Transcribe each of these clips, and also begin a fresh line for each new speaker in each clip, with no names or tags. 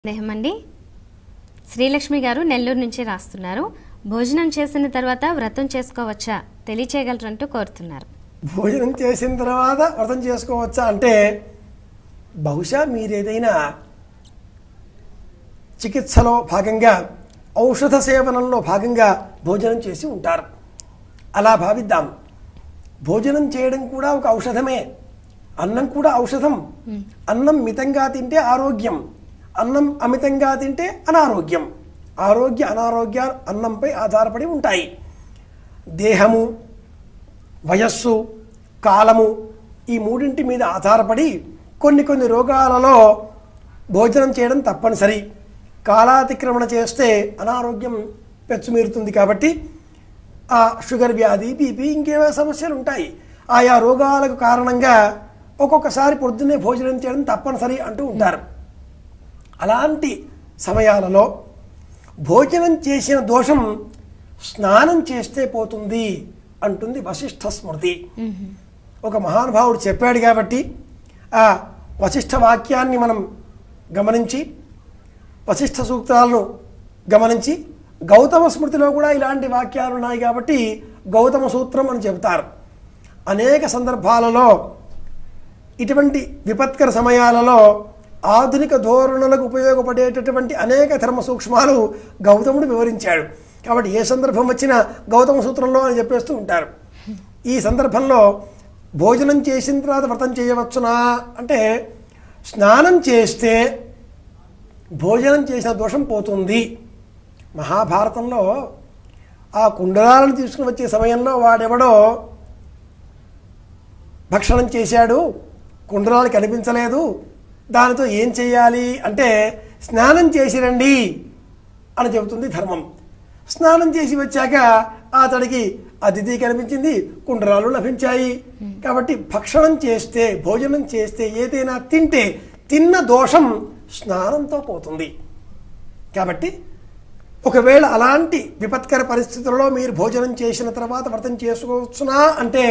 దేహమండి శ్రీలక్ష్మి గారు నెల్లూరు నుంచి రాస్తున్నారు భోజనం చేసిన తర్వాత వ్రతం చేసుకోవచ్చా తెలియచేయగలరంటూ కోరుతున్నారు
భోజనం చేసిన తర్వాత వ్రతం చేసుకోవచ్చా అంటే బహుశా మీరేదైనా చికిత్సలో భాగంగా ఔషధ సేవనంలో భాగంగా భోజనం చేసి ఉంటారు అలా భావిద్దాం భోజనం చేయడం కూడా ఒక ఔషధమే అన్నం కూడా ఔషధం అన్నం మితంగా తింటే ఆరోగ్యం అన్నం అమితంగా తింటే అనారోగ్యం ఆరోగ్య అనారోగ్యాలు అన్నంపై ఆధారపడి ఉంటాయి దేహము వయస్సు కాలము ఈ మూడింటి మీద ఆధారపడి కొన్ని కొన్ని రోగాలలో భోజనం చేయడం తప్పనిసరి కాలాతిక్రమణ చేస్తే అనారోగ్యం పెచ్చుమీరుతుంది కాబట్టి ఆ షుగర్ వ్యాధి బీపీ ఇంకేవో సమస్యలు ఉంటాయి ఆయా రోగాలకు కారణంగా ఒక్కొక్కసారి పొద్దున్నే భోజనం చేయడం తప్పనిసరి అంటూ ఉంటారు అలాంటి సమయాలలో భోజనం చేసిన దోషం స్నానం చేస్తే పోతుంది అంటుంది వశిష్ఠ స్మృతి ఒక మహానుభావుడు చెప్పాడు కాబట్టి ఆ వశిష్ఠ వాక్యాన్ని మనం గమనించి వశిష్ఠ సూక్తాలను గమనించి గౌతమ స్మృతిలో కూడా ఇలాంటి వాక్యాలు ఉన్నాయి కాబట్టి గౌతమ సూత్రం అని చెబుతారు అనేక సందర్భాలలో ఇటువంటి విపత్కర సమయాలలో ఆధునిక ధోరణులకు ఉపయోగపడేటటువంటి అనేక ధర్మ సూక్ష్మాలు గౌతముడు వివరించాడు కాబట్టి ఏ సందర్భం వచ్చినా గౌతమ సూత్రంలో అని చెప్పేస్తూ ఉంటారు ఈ సందర్భంలో భోజనం చేసిన తర్వాత వ్రతం చేయవచ్చునా అంటే స్నానం చేస్తే భోజనం చేసిన దోషం పోతుంది మహాభారతంలో ఆ కుండలాలను తీసుకుని వచ్చే సమయంలో వాడెవడో భక్షణం చేశాడు కుండలాలు కనిపించలేదు దానితో ఏం చేయాలి అంటే స్నానం చేసి రండి అని చెబుతుంది ధర్మం స్నానం చేసి వచ్చాక అతడికి అతిథి కనిపించింది కుండరాలు లభించాయి కాబట్టి భక్షణం చేస్తే భోజనం చేస్తే ఏదైనా తింటే తిన్న దోషం స్నానంతో పోతుంది కాబట్టి ఒకవేళ అలాంటి విపత్కర పరిస్థితుల్లో మీరు భోజనం చేసిన తర్వాత వ్రతం చేసుకోవచ్చునా అంటే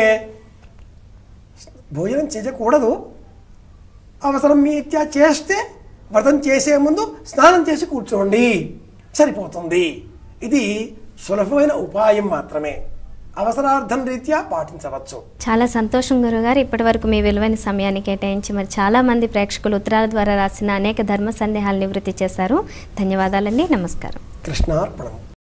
భోజనం చేయకూడదు అవసరం మీత్యా చేస్తే వ్రతం చేసే ముందు స్నానం చేసి కూర్చోండి సరిపోతుంది ఇది సులభమైన ఉపాయం మాత్రమే అవసరార్థం రీత్యా పాటించవచ్చు
చాలా సంతోషం గురుగారు ఇప్పటి వరకు మీ విలువైన సమయాన్ని కేటాయించి మరి చాలా మంది ప్రేక్షకులు ఉత్తరాల ద్వారా రాసిన అనేక ధర్మ సందేహాలు నివృత్తి చేశారు ధన్యవాదాలండి నమస్కారం
కృష్ణార్పణం